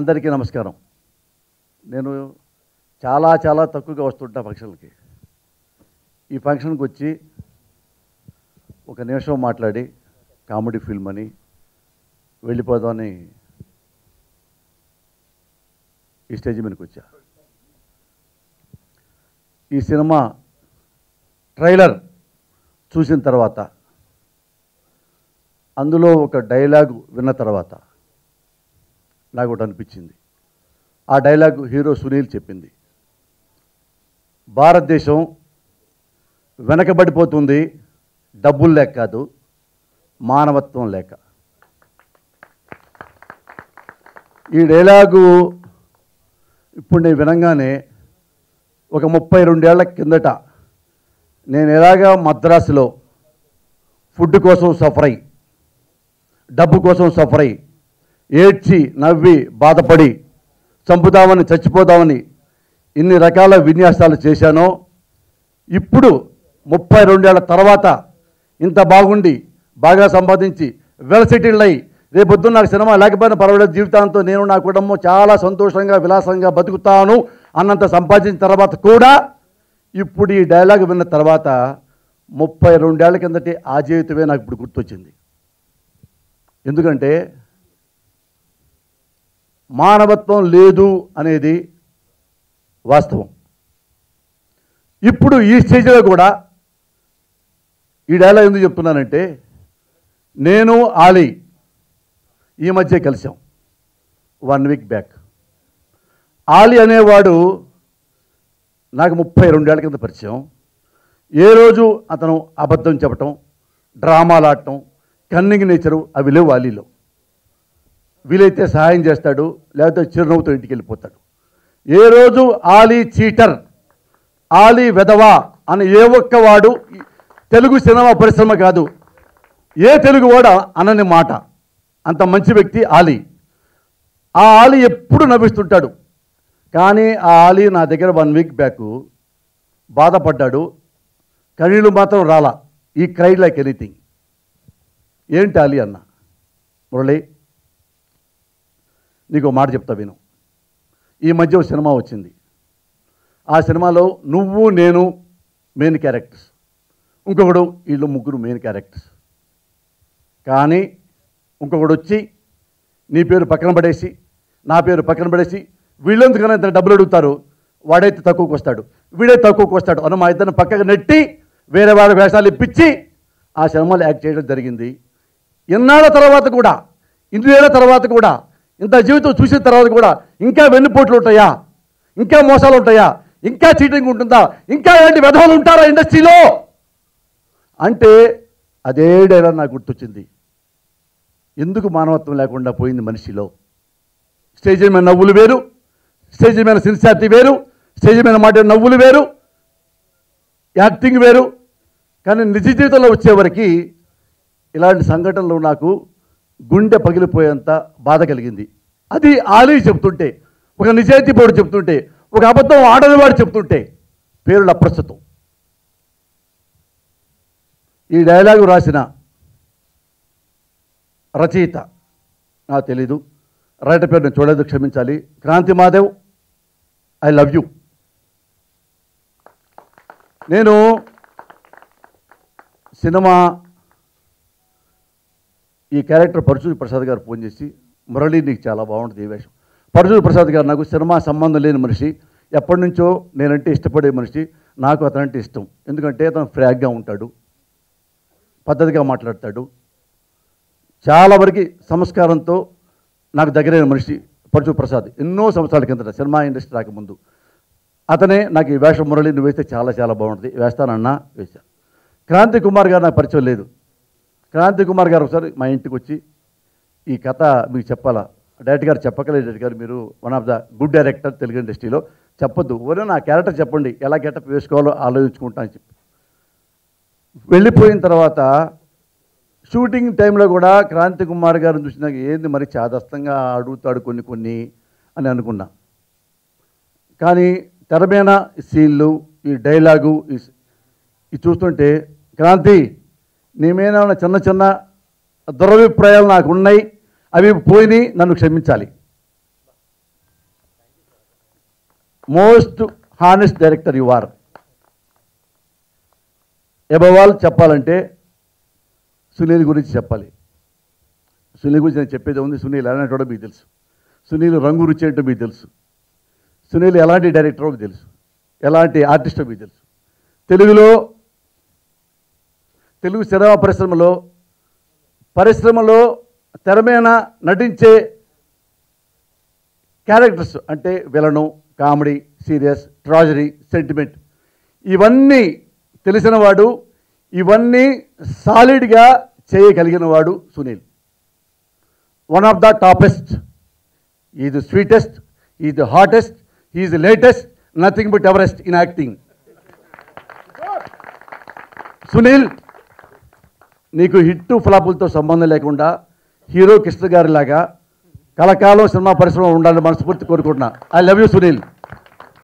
అందరికీ నమస్కారం నేను చాలా చాలా తక్కువగా వస్తుంటా ఫంక్షన్లకి ఈ ఫంక్షన్కి వచ్చి ఒక నిమిషం మాట్లాడి కామెడీ ఫిల్మ్ అని వెళ్ళిపోదామని ఈ స్టేజ్ మీదకి వచ్చా ఈ సినిమా ట్రైలర్ చూసిన తర్వాత అందులో ఒక డైలాగ్ విన్న తర్వాత నాకు ఒకటి అనిపించింది ఆ డైలాగ్ హీరో సునీల్ చెప్పింది భారతదేశం వెనకబడిపోతుంది డబ్బులు లేక కాదు మానవత్వం లేక ఈ డైలాగు ఇప్పుడు నేను వినంగానే ఒక ముప్పై రెండేళ్ల కిందట నేను ఎలాగా మద్రాసులో ఫుడ్ కోసం సఫర్ అయ్యి డబ్బు కోసం సఫర్ అయ్యి ఏడ్చి నవ్వి బాధపడి చంపుదామని చచ్చిపోదామని ఇన్ని రకాల విన్యాసాలు చేశానో ఇప్పుడు ముప్పై రెండేళ్ల తర్వాత ఇంత బాగుండి బాగా సంపాదించి వెల్ సెటిల్డ్ అయ్యి రేపొద్దున నాకు సినిమా లేకపోయినా పర్వాలేదు జీవితాంతో నేను నా కుటుంబం చాలా సంతోషంగా విలాసంగా బతుకుతాను అన్నంత సంపాదించిన తర్వాత కూడా ఇప్పుడు ఈ డైలాగ్ విన్న తర్వాత ముప్పై రెండేళ్ల కిందటి ఆ జీవితమే నాకు ఇప్పుడు గుర్తొచ్చింది ఎందుకంటే మానవత్వం లేదు అనేది వాస్తవం ఇప్పుడు ఈ స్టేజ్లో కూడా ఈ డైలాగ్ ఎందుకు చెప్తున్నానంటే నేను ఆలీ ఈ మధ్య కలిసాం వన్ వీక్ బ్యాక్ ఆలీ అనేవాడు నాకు ముప్పై రెండేళ్ల కింద పరిచయం ఏ రోజు అతను అబద్ధం చెప్పటం డ్రామాలు ఆడటం కన్నింగ్ నేచరు అవి లేవు ఆలీలో వీలైతే సహాయం చేస్తాడు లేకపోతే చిరునవ్వుతో ఇంటికి వెళ్ళిపోతాడు ఏ రోజు ఆలీ చీటర్ ఆలీ వెధవా అని ఏ ఒక్క వాడు తెలుగు సినిమా పరిశ్రమ కాదు ఏ తెలుగు వాడ అనని మాట అంత మంచి వ్యక్తి ఆలీ ఆ ఆలీ ఎప్పుడు నవ్విస్తుంటాడు కానీ ఆ ఆలీ నా దగ్గర వన్ వీక్ బ్యాక్ బాధపడ్డాడు కనీళ్ళు మాత్రం రాలా ఈ క్రైడ్ లైక్ ఎనీథింగ్ ఏంటి ఆలీ అన్న మురళి నీకు ఒక మాట చెప్తా విను ఈ మధ్య ఒక సినిమా వచ్చింది ఆ సినిమాలో నువ్వు నేను మెయిన్ క్యారెక్టర్స్ ఇంకొకడు వీళ్ళు ముగ్గురు మెయిన్ క్యారెక్టర్స్ కానీ ఇంకొకడు వచ్చి నీ పేరు పక్కన పడేసి నా పేరు పక్కన పడేసి వీళ్ళెందుకైనా ఇంత డబ్బులు అడుగుతారు వాడైతే తక్కువకు వస్తాడు వీడే తక్కువకు వస్తాడు అని మా ఇద్దరిని పక్కకు నెట్టి వేరే వాడి వేషాలు ఇప్పించి ఆ సినిమాలో యాక్ట్ చేయడం జరిగింది ఇన్నాళ్ళ తర్వాత కూడా ఇన్నేళ్ల తర్వాత కూడా ఇంత జీవితం చూసిన తర్వాత కూడా ఇంకా వెన్నుపోట్లు ఉంటాయా ఇంకా మోసాలు ఉంటాయా ఇంకా చీటింగ్ ఉంటుందా ఇంకా ఇలాంటి విధవలు ఉంటారా ఇండస్ట్రీలో అంటే అదే డైలాగ్ నాకు గుర్తొచ్చింది ఎందుకు మానవత్వం లేకుండా పోయింది మనిషిలో స్టేజ్ మీద నవ్వులు వేరు స్టేజ్ మీద సిన్సియారిటీ వేరు స్టేజ్ మీద మాట నవ్వులు వేరు యాక్టింగ్ వేరు కానీ నిజ జీవితంలో వచ్చేవరకు ఇలాంటి సంఘటనలు నాకు గుండె పగిలిపోయేంత బాధ కలిగింది అది ఆలీ చెప్తుంటే ఒక నిజాయితీ పౌరుడు చెప్తుంటే ఒక అబద్ధం ఆడని వాడు చెప్తుంటే పేరులు అప్రస్తుతం ఈ డైలాగు రాసిన రచయిత నాకు తెలీదు రైటర్ పేరు నేను చూడలేదు క్షమించాలి Kranthi Madhav I love you నేను సినిమా ఈ క్యారెక్టర్ పరశురి ప్రసాద్ గారు ఫోన్ చేసి మురళి నీకు చాలా బాగుంటుంది ఈ వేషం పరశురి ప్రసాద్ గారు నాకు సినిమా సంబంధం లేని మనిషి ఎప్పటి నుంచో నేనంటే ఇష్టపడే మనిషి నాకు అతనంటే ఇష్టం ఎందుకంటే అతను ఫ్రాగ్గా ఉంటాడు పద్ధతిగా మాట్లాడతాడు చాలా వరకు సంస్కారంతో నాకు దగ్గరైన మనిషి పరశు ప్రసాద్ ఎన్నో సంవత్సరాల కిందట సినిమా ఇండస్ట్రీ రాకముందు అతనే నాకు ఈ వేషం మురళి నువ్వు వేస్తే చాలా చాలా బాగుంటుంది వేస్తానన్నా వేశా క్రాంతి కుమార్ గారు నాకు పరిచయం లేదు క్రాంతి కుమార్ గారు ఒకసారి మా ఇంటికి వచ్చి ఈ కథ మీకు చెప్పాలా డైరెక్టర్ గారు చెప్పకలేదు డైరెక్టర్ గారు మీరు one of the good director Telugu ఇండస్ట్రీలో చెప్పొద్దు ఓరే నా క్యారెక్టర్ చెప్పండి ఎలా గెటప్ వేసుకోవాలో ఆలోచించుకుంటా అని చెప్పి వెళ్ళిపోయిన తర్వాత షూటింగ్ టైంలో కూడా క్రాంతి కుమార్ గారిని చూసినా ఏంది మరి చాదస్తంగా అడుగుతాడు కొన్ని కొన్ని అని అనుకున్నా కానీ తెర మీద ఈ సీన్లు ఈ డైలాగు ఈ ఇది చూస్తుంటే క్రాంతి నీ మీద ఉన్న చిన్న చిన్న దురభిప్రాయాలు నాకు ఉన్నాయి అవి పోయినాయి నన్ను క్షమించాలి most honest director you are above all చెప్పాలంటే సునీల్ గురించి చెప్పాలి సునీల్ గురించి నేను చెప్పేది ఉంది సునీల్ ఎలాంటి మీకు తెలుసు సునీల్ రంగు రుచి ఏంటో మీకు తెలుసు సునీల్ ఎలాంటి డైరెక్టరో మీకు తెలుసు ఎలాంటి ఆర్టిస్టో మీకు తెలుసు తెలుగులో తెలుగు సినిమా పరిశ్రమలో పరిశ్రమలో తెర మీద నటించే క్యారెక్టర్స్ అంటే villain comedy serious tragedy sentiment ఇవన్నీ తెలిసినవాడు ఇవన్నీ సాలిడ్గా చేయగలిగిన వాడు Sunil one of the topest is sweetest is hottest is latest nothing but Everest in acting Sunil నీకు హిట్ ఫ్లాపులతో సంబంధం లేకుండా హీరో కృష్ణ గారి లాగా కలకాలం సినిమా పరిశ్రమ ఉండాలని మనస్ఫూర్తి కోరుకుంటున్నా ఐ లవ్ యూ సునీల్